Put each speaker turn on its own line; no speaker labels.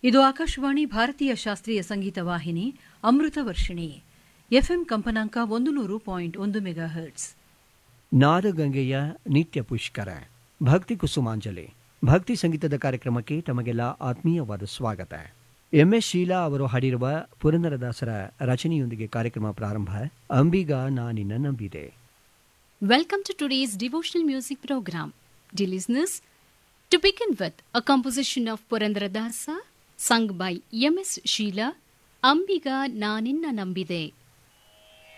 ಇದು ಆಕಾಶವಾಣಿ ಭಾರತೀಯ ಶಾಸ್ತ್ರೀಯ ಸಂಗೀತ ವಾಹಿನಿ ಅಮೃತ ವರ್ಷಿಣಿ ಎಫ್ಎಂ ಕಂಪನಾಂಕ ಒಂದು ನೂರು ಪಾಯಿಂಟ್ ಒಂದು ಮೆಗಾ ಹರ್ಟ್ಸ್
ನಾದಗಂಗೆಯ ನಿತ್ಯ ಪುಷ್ಕರ ಭಕ್ತಿ ಕುಸುಮಾಂಜಲಿ ಭಕ್ತಿ ಸಂಗೀತದ ಕಾರ್ಯಕ್ರಮಕ್ಕೆ ತಮಗೆಲ್ಲ ಆತ್ಮೀಯವಾದ ಸ್ವಾಗತ ಎಂಎಸ್ ಶೀಲಾ ಅವರು ಹಾಡಿರುವ ಪುರಂದರದಾಸರ ರಚನೆಯೊಂದಿಗೆ ಕಾರ್ಯಕ್ರಮ ಪ್ರಾರಂಭ ಅಂಬಿಗ ನಾನಿನ್ನ ನಂಬಿದೆ
Welcome to today's devotional music program. Dear listeners, to begin with, a composition of Purandaradasa sung by M.S. Sheila, Ambiga Naninna Nambide.